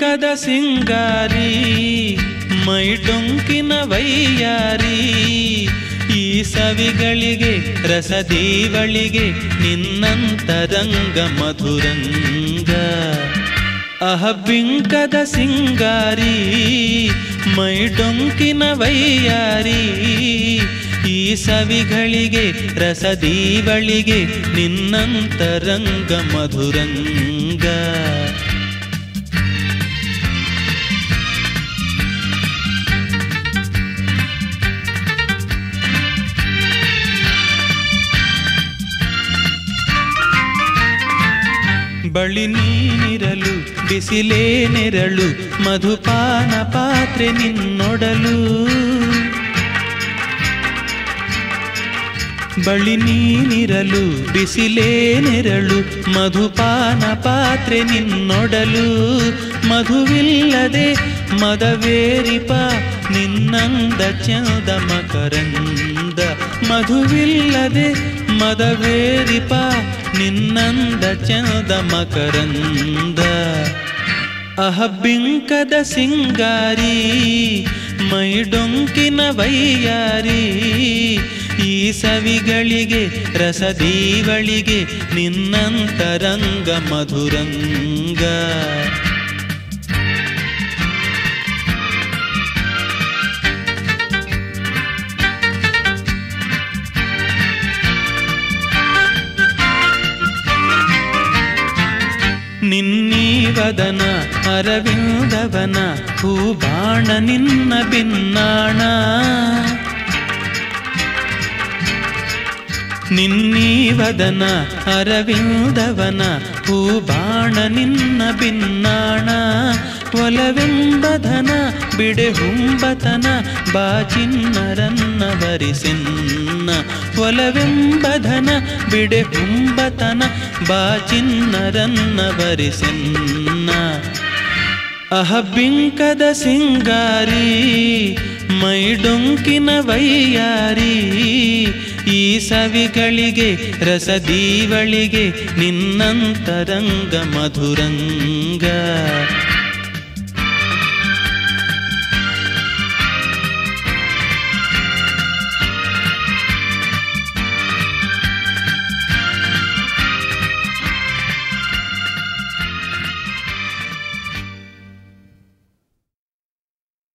ಬಿಂಕದ ಸಿಂಗಾರಿ ಮೈಡೊಂಕಿನ ವೈಯಾರಿ ಈ ಸವಿಗಳಿಗೆ ರಸದೀವಳಿಗೆ ನಿನ್ನಂತರಂಗ ಮಧುರಂಗ ಅಹ ಬಿಂಕದ ಸಿಂಗಾರಿ ಮೈಡೊಂಕಿನ ವೈಯಾರಿ ಈ ಸವಿಗಳಿಗೆ ರಸದೀವಳಿಗೆ ನಿನ್ನಂತರಂಗ ಮಧುರಂಗ ಬಳಿ ನೀನಿರಲು ಬಿಸಿಲೇ ನೆರಳು ಮಧುಪಾನ ಪಾತ್ರೆ ನಿನ್ನೊಡಲು ಬಳಿ ನೀನಿರಲು ಬಿಸಿಲೇ ನೆರಳು ಮಧುಪಾನ ಪಾತ್ರೆ ನಿನ್ನೊಡಲು ಮಧುವಿಲ್ಲದೆ ಮದವೇರಿಪ ನಿನ್ನಂದ ಚಂದ ಮಕರಂದ ಮಧುವಿಲ್ಲದೆ ಮದವೇರಿಪ ನಿನ್ನಂದ ಚಂದ ಮಕರಂದ ಅಹ ಬಿಂಕದ ಸಿಂಗಾರಿ ಮೈಡೊಂಕಿನ ವೈಯಾರಿ ಈ ಸವಿಗಳಿಗೆ ರಸದೀವಳಿಗೆ ನಿನ್ನಂತರಂಗ ಮಧುರಂಗ ನಿನ್ನೀವದನ ಅರವಿಂದವನ ಹೂಬಾಣ ನಿನ್ನ ಬಿನ್ನಾಣ ನಿನ್ನೀವದನ ಅರವಿಂದವನ ಹೂಬಾಣ ನಿನ್ನ ಬಿನ್ನಾಣ ಒಲವೆಂಬಧನ ಬಿಡೆ ಹುಂಬತನ ಬಾಚಿನ್ನರನ್ನ ವರಿಸೆನ್ನ ಒಲವೆಂಬಧನ ಬಿಡೆ ಹುಂಬತನ ಬಾಚಿನ್ನರನ್ನ ವರಿಸೆನ್ನ ಅಹ ಬಿಂಕದ ಸಿಂಗಾರಿ ಮೈಡೊಂಕಿನ ವೈಯಾರಿ ಈ ಸವಿಗಳಿಗೆ ರಸದೀವಳಿಗೆ ನಿನ್ನಂತರಂಗ ಮಧುರಂಗ